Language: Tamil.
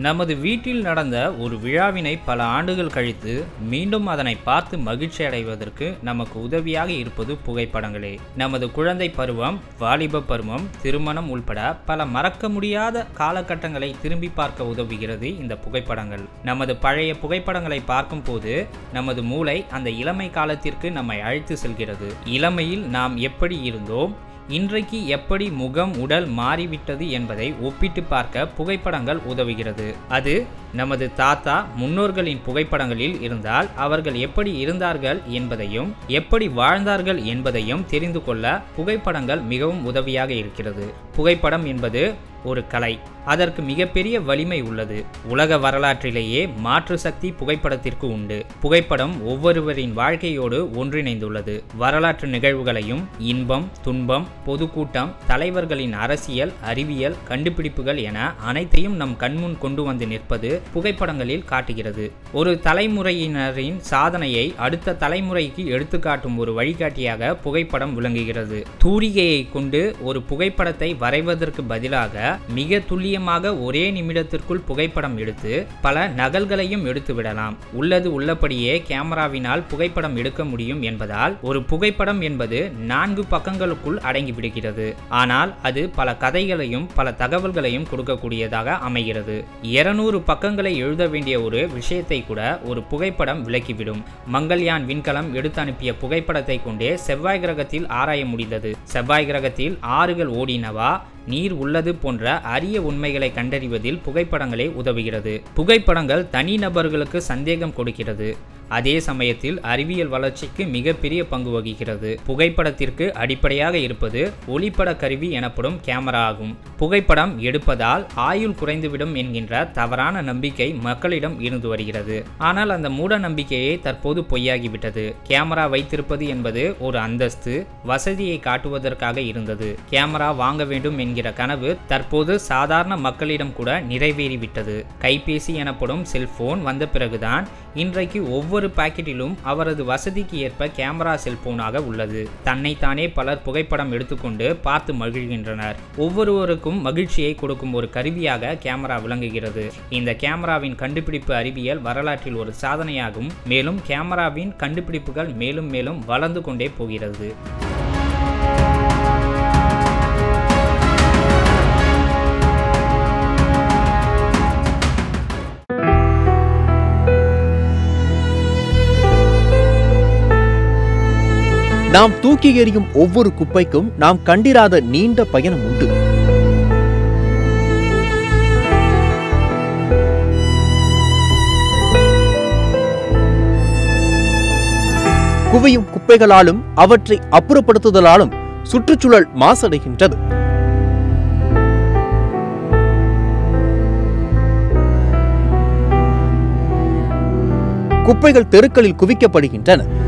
நமது வீட்டில் நடந்த ஒரு விழாவினை பல ஆண்டுகள் கழித்து மீண்டும் அதனை பார்த்து மகிழ்ச்சி அடைவதற்கு நமக்கு உதவியாக இருப்பது புகைப்படங்களே நமது குழந்தை பருவம் வாலிப பருவம் திருமணம் உள்பட பல மறக்க முடியாத காலகட்டங்களை திரும்பி பார்க்க உதவுகிறது இந்த புகைப்படங்கள் நமது பழைய புகைப்படங்களை பார்க்கும் போது நமது மூளை அந்த இளமை காலத்திற்கு நம்மை அழைத்து செல்கிறது இளமையில் நாம் எப்படி இருந்தோம் இன்றைக்கு எப்படி முகம் உடல் மாறிவிட்டது என்பதை ஒப்பிட்டு பார்க்க புகைப்படங்கள் உதவுகிறது அது நமது தாத்தா முன்னோர்களின் புகைப்படங்களில் இருந்தால் அவர்கள் எப்படி இருந்தார்கள் என்பதையும் எப்படி வாழ்ந்தார்கள் என்பதையும் தெரிந்து கொள்ள புகைப்படங்கள் மிகவும் உதவியாக இருக்கிறது புகைப்படம் என்பது ஒரு கலை அதற்கு மிகப்பெரிய வலிமை உள்ளது உலக வரலாற்றிலேயே மாற்று சக்தி புகைப்படத்திற்கு உண்டு புகைப்படம் ஒவ்வொருவரின் வாழ்க்கையோடு ஒன்றிணைந்துள்ளது வரலாற்று நிகழ்வுகளையும் இன்பம் துன்பம் பொதுக்கூட்டம் தலைவர்களின் அரசியல் அறிவியல் கண்டுபிடிப்புகள் என அனைத்தையும் நம் கண்முன் கொண்டு வந்து நிற்பது புகைப்படங்களில் காட்டுகிறது ஒரு தலைமுறையினரின் சாதனையை அடுத்த தலைமுறைக்கு எடுத்துக்காட்டும் ஒரு வழிகாட்டியாக புகைப்படம் விளங்குகிறது தூரிகையை கொண்டு ஒரு புகைப்படத்தை வரைவதற்கு பதிலாக மிக துல்லியமாக ஒரே நிமிடத்திற்குள் புகைப்படம் எடுத்து பல நகல்களையும் எடுத்து விடலாம் உள்ளது உள்ளபடியே கேமராவினால் புகைப்படம் எடுக்க முடியும் என்பதால் ஒரு புகைப்படம் என்பது நான்கு பக்கங்களுக்குள் அடங்கிவிடுகிறது ஆனால் அது பல கதைகளையும் பல தகவல்களையும் கொடுக்கக்கூடியதாக அமைகிறது இருநூறு பக்கங்களை எழுத வேண்டிய ஒரு விஷயத்தை கூட ஒரு புகைப்படம் விளக்கிவிடும் மங்கள்யான் விண்கலம் எடுத்து அனுப்பிய புகைப்படத்தை கொண்டே செவ்வாய் கிரகத்தில் ஆராய முடிந்தது செவ்வாய் கிரகத்தில் ஆறுகள் ஓடினவா நீர் உள்ளது போன்ற அரிய உண்மைகளை கண்டறிவதில் புகைப்படங்களே உதவுகிறது புகைப்படங்கள் தனிநபர்களுக்கு சந்தேகம் கொடுக்கிறது அதே சமயத்தில் அறிவியல் வளர்ச்சிக்கு மிகப்பெரிய பங்கு வகிக்கிறது புகைப்படத்திற்கு அடிப்படையாக இருப்பது ஒளிப்பட கருவி எனப்படும் கேமரா ஆகும் புகைப்படம் எடுப்பதால் ஆயுள் குறைந்துவிடும் என்கின்ற தவறான நம்பிக்கை மக்களிடம் இருந்து வருகிறது ஆனால் அந்த மூட நம்பிக்கையை தற்போது பொய்யாகிவிட்டது கேமரா வைத்திருப்பது என்பது ஒரு அந்தஸ்து வசதியை காட்டுவதற்காக இருந்தது கேமரா வாங்க வேண்டும் என்கிற கனவு தற்போது சாதாரண மக்களிடம் கூட நிறைவேறிவிட்டது கைபேசி எனப்படும் செல்போன் வந்த பிறகுதான் இன்றைக்கு ஒவ்வொரு பாக்கெட்டிலும் அவரது வசதிக்கு ஏற்ப கேமரா செல்போனாக உள்ளது தன்னைத்தானே பலர் புகைப்படம் எடுத்துக்கொண்டு பார்த்து மகிழ்கின்றனர் ஒவ்வொருவருக்கும் மகிழ்ச்சியை கொடுக்கும் ஒரு கருவியாக கேமரா விளங்குகிறது இந்த கேமராவின் கண்டுபிடிப்பு அறிவியல் வரலாற்றில் ஒரு சாதனையாகும் மேலும் கேமராவின் கண்டுபிடிப்புகள் மேலும் மேலும் வளர்ந்து கொண்டே போகிறது நாம் தூக்கி எறியும் ஒவ்வொரு குப்பைக்கும் நாம் கண்டிராத நீண்ட பயணம் உண்டு குவியும் குப்பைகளாலும் அவற்றை அப்புறப்படுத்துதலாலும் சுற்றுச்சூழல் மாசடைகின்றது குப்பைகள் தெருக்களில் குவிக்கப்படுகின்றன